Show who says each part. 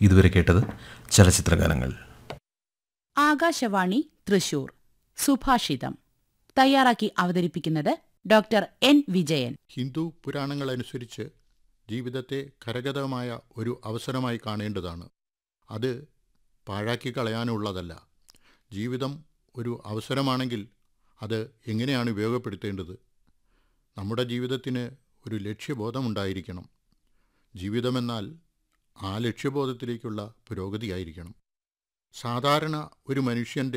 Speaker 1: ഇതുവരെ കേട്ടത് ചലച്ചിത്രഗാനങ്ങൾ
Speaker 2: ആകാശവാണി തൃശൂർ സുഭാഷിതം തയ്യാറാക്കി അവതരിപ്പിക്കുന്നത് ഡോക്ടർ എൻ വിജയൻ
Speaker 3: ഹിന്ദു പുരാണങ്ങളനുസരിച്ച് ജീവിതത്തെ കരഗതമായ ഒരു അവസരമായി കാണേണ്ടതാണ് അത് പാഴാക്കി കളയാനുള്ളതല്ല ജീവിതം ഒരു അവസരമാണെങ്കിൽ അത് എങ്ങനെയാണ് ഉപയോഗപ്പെടുത്തേണ്ടത് നമ്മുടെ ജീവിതത്തിന് ഒരു ലക്ഷ്യബോധമുണ്ടായിരിക്കണം ജീവിതമെന്നാൽ ആ ലക്ഷ്യബോധത്തിലേക്കുള്ള പുരോഗതിയായിരിക്കണം സാധാരണ ഒരു മനുഷ്യൻ്റെ